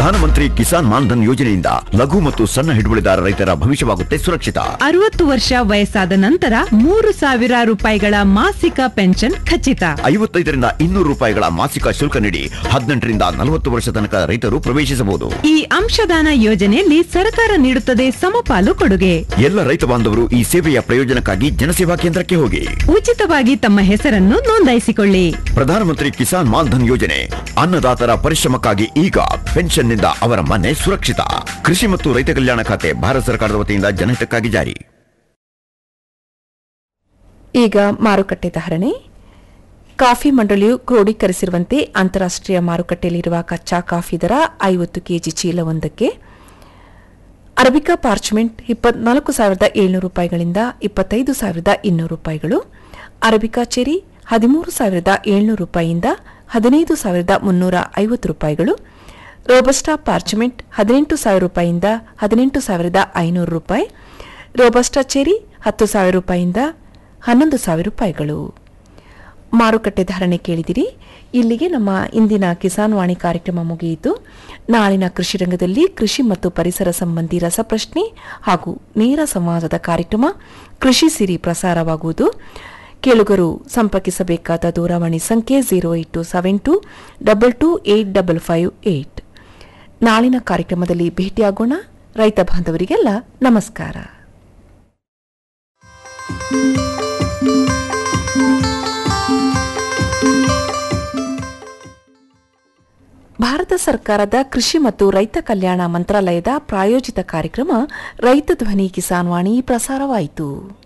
ಪ್ರಧಾನಮಂತ್ರಿ ಕಿಸಾನ್ ಮಾನ್ಧನ್ ಯೋಜನೆಯಿಂದ ಲಘು ಮತ್ತು ಸಣ್ಣ ಹಿಡುವಳಿದಾರ ರೈತರ ಭವಿಷ್ಯವಾಗುತ್ತೆ ಸುರಕ್ಷಿತ ಅರವತ್ತು ವರ್ಷ ವಯಸ್ಸಾದ ನಂತರ ಮೂರು ಸಾವಿರ ರೂಪಾಯಿಗಳ ಮಾಸಿಕ ಪೆನ್ಷನ್ ಖಚಿತ ಐವತ್ತೈದರಿಂದ ಇನ್ನೂರು ರೂಪಾಯಿಗಳ ಮಾಸಿಕ ಶುಲ್ಕ ನೀಡಿ ಹದಿನೆಂಟರಿಂದ ನಲವತ್ತು ವರ್ಷ ತನಕ ರೈತರು ಪ್ರವೇಶಿಸಬಹುದು ಈ ಅಂಶದಾನ ಯೋಜನೆಯಲ್ಲಿ ಸರ್ಕಾರ ನೀಡುತ್ತದೆ ಸಮಪಾಲು ಕೊಡುಗೆ ಎಲ್ಲ ರೈತ ಬಾಂಧವರು ಈ ಸೇವೆಯ ಪ್ರಯೋಜನಕ್ಕಾಗಿ ಜನಸೇವಾ ಕೇಂದ್ರಕ್ಕೆ ಹೋಗಿ ಉಚಿತವಾಗಿ ತಮ್ಮ ಹೆಸರನ್ನು ನೋಂದಾಯಿಸಿಕೊಳ್ಳಿ ಪ್ರಧಾನಮಂತ್ರಿ ಕಿಸಾನ್ ಮಾನ್ಧನ್ ಯೋಜನೆ ಅನ್ನದಾತರ ಪರಿಶ್ರಮಕ್ಕಾಗಿ ಈಗ ಪೆನ್ಷನ್ನಿಂದ ಅವರ ಮನೆ ಸುರಕ್ಷಿತ ಕೃಷಿ ಮತ್ತು ರೈತ ಕಲ್ಯಾಣ ಖಾತೆ ಭಾರತ ಸರ್ಕಾರದ ವತಿಯಿಂದ ಜನಹಿತಕ್ಕಾಗಿ ಜಾರಿ ಈಗ ಮಾರುಕಟ್ಟೆ ಧಾರಣೆ ಕಾಫಿ ಮಂಡಳಿಯು ಕ್ರೋಢೀಕರಿಸಿರುವಂತೆ ಅಂತಾರಾಷ್ಟ್ರೀಯ ಮಾರುಕಟ್ಟೆಯಲ್ಲಿರುವ ಕಚ್ಚಾ ಕಾಫಿ ದರ ಐವತ್ತು ಕೆಜಿ ಚೀಲವೊಂದಕ್ಕೆ ಅರಬಿಕಾ ಪಾರ್ಚ್ಮೆಂಟ್ ಇಪ್ಪತ್ನಾಲ್ಕು ಸಾವಿರದ ಏಳ್ನೂರು ರೂಪಾಯಿಗಳಿಂದ ಇಪ್ಪತ್ತೈದು ಸಾವಿರದ ಇನ್ನೂರು ರೂಪಾಯಿಗಳು ಅರಬಿಕಾ ಚೆರಿ ಹದಿಮೂರು ಸಾವಿರದ ಏಳ್ನೂರು ರೂಪಾಯಿಯಿಂದ ಹದಿನೈದು ಸಾವಿರದ ಮುನ್ನೂರ ಐವತ್ತು ರೂಪಾಯಿಗಳು ರೋಬಸ್ಟಾ ಪಾರ್ಚ್ಮೆಂಟ್ ಹದಿನೆಂಟು ಸಾವಿರ ರೂಪಾಯಿಯಿಂದ ಹದಿನೆಂಟು ಸಾವಿರದ ಐನೂರು ರೂಪಾಯಿ ರೋಬಸ್ಟಾ ಚೆರಿ ಹತ್ತು ಸಾವಿರ ರೂಪಾಯಿಯಿಂದ ಹನ್ನೊಂದು ಸಾವಿರ ರೂಪಾಯಿಗಳು ಮಾರುಕಟ್ಟೆ ಧಾರಣೆ ಕೇಳಿದಿರಿ ಇಲ್ಲಿಗೆ ನಮ್ಮ ಇಂದಿನ ಕಿಸಾನ್ ವಾಣಿ ಕಾರ್ಯಕ್ರಮ ಮುಗಿಯಿತು ನಾಳಿನ ಕೃಷಿ ರಂಗದಲ್ಲಿ ಕೃಷಿ ಮತ್ತು ಪರಿಸರ ಸಂಬಂಧಿ ರಸಪ್ರಶ್ನೆ ಹಾಗೂ ನೇರ ಸಂವಾದದ ಕಾರ್ಯಕ್ರಮ ಕೃಷಿ ಸಿರಿ ಪ್ರಸಾರವಾಗುವುದು ಕೇಳುಗರು ಸಂಪರ್ಕಿಸಬೇಕಾದ ದೂರವಾಣಿ ಸಂಖ್ಯೆ zero eight two seven two double two eight double five eight ನಾಳಿನ ಕಾರ್ಯಕ್ರಮದಲ್ಲಿ ಭೇಟಿಯಾಗೋಣ ರೈತ ಬಾಂಧವರಿಗೆಲ್ಲ ನಮಸ್ಕಾರ ಭಾರತ ಸರ್ಕಾರದ ಕೃಷಿ ಮತ್ತು ರೈತ ಕಲ್ಯಾಣ ಮಂತ್ರಾಲಯದ ಪ್ರಾಯೋಜಿತ ಕಾರ್ಯಕ್ರಮ ರೈತ ಧ್ವನಿ ಕಿಸಾನ್ ವಾಣಿ ಪ್ರಸಾರವಾಯಿತು